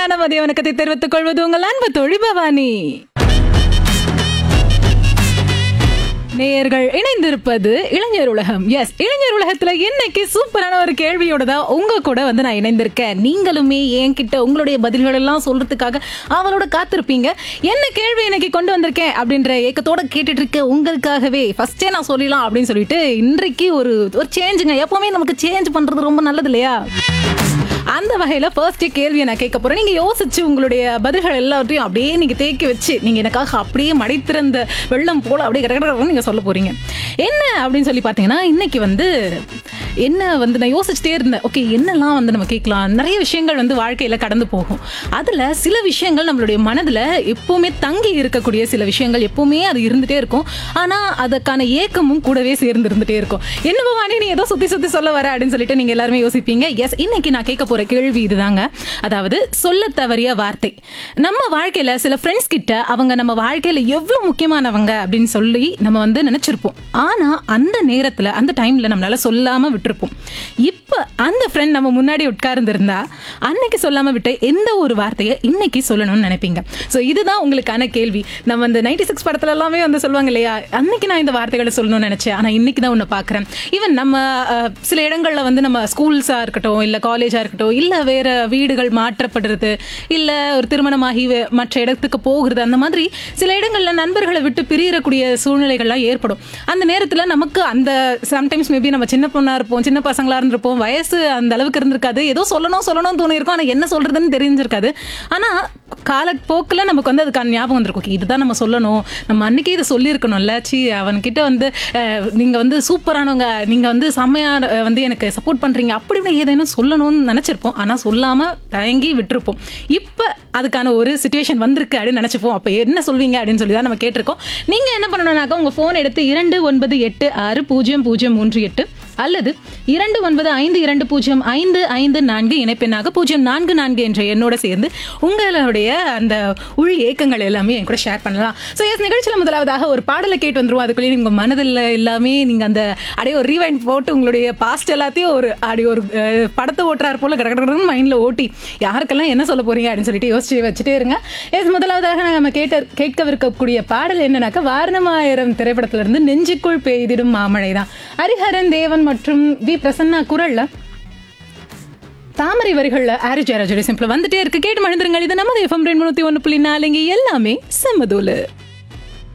இனிமையான மதிய வணக்கத்தை தெரிவித்துக் கொள்வது உங்கள் அன்பு தொழி பவானி நேயர்கள் இணைந்திருப்பது இளைஞர் உலகம் எஸ் இளைஞர் உலகத்துல இன்னைக்கு சூப்பரான ஒரு கேள்வியோட தான் உங்க கூட வந்து நான் இணைந்திருக்கேன் நீங்களுமே என்கிட்ட உங்களுடைய பதில்கள் எல்லாம் சொல்றதுக்காக அவளோட காத்திருப்பீங்க என்ன கேள்வி இன்னைக்கு கொண்டு வந்திருக்கேன் அப்படின்ற ஏக்கத்தோட கேட்டுட்டு இருக்க உங்களுக்காகவே ஃபர்ஸ்டே நான் சொல்லலாம் அப்படின்னு சொல்லிட்டு இன்றைக்கு ஒரு ஒரு சேஞ்சுங்க எப்பவுமே நமக்கு சேஞ்ச் பண்றது ரொம்ப நல்லது இல்லையா அந்த வகையில ஃபர்ஸ்ட் கேள்வியை நான் கேட்க போறேன் நீங்க யோசிச்சு உங்களுடைய பதில்கள் எல்லாத்தையும் அப்படியே நீங்க தேக்கி வச்சு நீங்க எனக்காக அப்படியே மடைத்திருந்த வெள்ளம் போல அப்படியே கடற்கரை நீங்க சொல்ல போறீங்க என்ன அப்படின்னு சொல்லி பாத்தீங்கன்னா இன்னைக்கு வந்து என்ன வந்து நான் யோசிச்சுட்டே இருந்தேன் ஓகே என்னெல்லாம் வந்து நம்ம கேட்கலாம் நிறைய விஷயங்கள் வந்து வாழ்க்கையில கடந்து போகும் அதுல சில விஷயங்கள் நம்மளுடைய மனதுல எப்பவுமே தங்கி இருக்கக்கூடிய சில விஷயங்கள் எப்பவுமே அது இருந்துட்டே இருக்கும் ஆனா அதுக்கான ஏக்கமும் கூடவே சேர்ந்து இருந்துட்டே இருக்கும் என்ன பவானி நீ ஏதோ சுத்தி சுத்தி சொல்ல வர அப்படின்னு சொல்லிட்டு நீங்க எல்லாருமே யோசிப்பீங்க எஸ் இன்னைக்கு நான் கேட்க போற கேள்வி இதுதாங்க அதாவது சொல்ல தவறிய வார்த்தை நம்ம வாழ்க்கையில சில ஃப்ரெண்ட்ஸ் கிட்ட அவங்க நம்ம வாழ்க்கையில எவ்வளவு முக்கியமானவங்க அப்படின்னு சொல்லி நம்ம வந்து நினைச்சிருப்போம் ஆனா அந்த நேரத்துல அந்த டைம்ல நம்மளால சொல்லாம விட்டுருப்போம் இப்ப அந்த ஃப்ரெண்ட் நம்ம முன்னாடி உட்கார்ந்திருந்தா அன்னைக்கு சொல்லாம விட்டு எந்த ஒரு வார்த்தையை இன்னைக்கு சொல்லணும்னு நினைப்பீங்க ஸோ இதுதான் உங்களுக்கான கேள்வி நம்ம இந்த நைன்டி சிக்ஸ் படத்துல எல்லாமே வந்து சொல்லுவாங்க இல்லையா அன்னைக்கு நான் இந்த வார்த்தைகளை சொல்லணும்னு நினைச்சேன் ஆனா இன்னைக்கு தான் உன்னை பாக்குறேன் ஈவன் நம்ம அஹ், சில இடங்கள்ல வந்து நம்ம ஸ்கூல்ஸா இருக்கட்டும் இல்ல காலேஜா இருக்கட்டும் இல்ல வேற வீடுகள் மாற்றப்படுறது இல்ல ஒரு திருமணமாகி வே- மற்ற இடத்துக்கு போகிறது அந்த மாதிரி சில இடங்கள்ல நண்பர்களை விட்டு பிரியறக்கூடிய சூழ்நிலைகள்லாம் ஏற்படும் அந்த நேரத்துல நமக்கு அந்த சம்டைம்ஸ் மேபி நம்ம சின்ன பொண்ணா இருப்போம் சின்ன பசங்களா இருந்திருப்போம் வயசு அந்த அளவுக்கு இருந்திருக்காது ஏதோ சொல்லணும் சொல்லணும்னு தோணியிருக்கும் ஆனா என்ன சொல்றதுன்னு தெரிஞ்சிருக்காது ஆனா காலப்போக்கில் நமக்கு வந்து அதுக்கான ஞாபகம் வந்திருக்கும் Okay, இதுதான் நம்ம சொல்லணும் நம்ம அன்னைக்கே இதை சொல்லியிருக்கணும்ல சி அவன்கிட்ட வந்து அஹ், நீங்க வந்து சூப்பரானவங்க நீங்க வந்து செம்மையா அஹ், வந்து எனக்கு சப்போர்ட் பண்றீங்க அப்படி இப்படி ஏதேனும் சொல்லணும்னு நினைச்சிருப்போம் ஆனா சொல்லாம தயங்கி விட்டுருப்போம் இப்ப அதுக்கான ஒரு சுச்சுவேஷன் வந்திருக்கு அப்படின்னு நினைச்சுப்போம் அப்ப என்ன சொல்வீங்க அப்படின்னு சொல்லி தான் நம்ம கேட்டிருக்கோம் நீங்க என்ன பண்ணணும்னாக்கா உங்க போன் எடுத்து இரண்டு ஒன்பது எட்டு ஆறு பூஜ்ஜியம் பூஜ்ஜியம் மூன்று எட்டு அல்லது இரண்டு ஒன்பது ஐந்து இரண்டு பூஜ்ஜியம் ஐந்து ஐந்து நான்கு இணைப்பெண்ணாக பூஜ்ஜியம் நான்கு நான்கு என்ற எண்ணோட சேர்ந்து உங்களுடைய அந்த உள் ஏக்கங்கள் எல்லாமே என் கூட ஷேர் பண்ணலாம் ஸோ எஸ் நிகழ்ச்சியில் முதலாவதாக ஒரு பாடலை கேட்டு வந்துருவோம் அதுக்குள்ளேயே உங்கள் மனதில் எல்லாமே நீங்கள் அந்த அப்படியே ஒரு ரீவைண்ட் போட்டு உங்களுடைய பாஸ்ட் எல்லாத்தையும் ஒரு அப்படி ஒரு அஹ், படத்தை ஓட்டுறாரு போல கடற்கடன்னு மைண்டில் ஓட்டி யாருக்கெல்லாம் என்ன சொல்ல போறீங்க அப்படின்னு சொல்லிட்டு யோசிச்சு வச்சுட்டே இருங்க எஸ் முதலாவதாக நம்ம கேட்ட கேட்கவிருக்கக்கூடிய பாடல் என்னன்னாக்கா வாரணமாயிரம் திரைப்படத்திலிருந்து நெஞ்சுக்குள் பெய்திடும் மாமழை தான் ஹரிஹரன் தேவன் மற்றும் வி பிரசன்னா குரல்ல தாமரை வரிகள்ல ஆரி ஜெயராஜோட சிம்பிள் வந்துட்டே இருக்கு கேட்டு மழுந்துருங்க இது நமது எஃப்எம் ரெண்டு முன்னூத்தி ஒன்று புள்ளி நாலுங்க எல்லாமே செம்மதூலு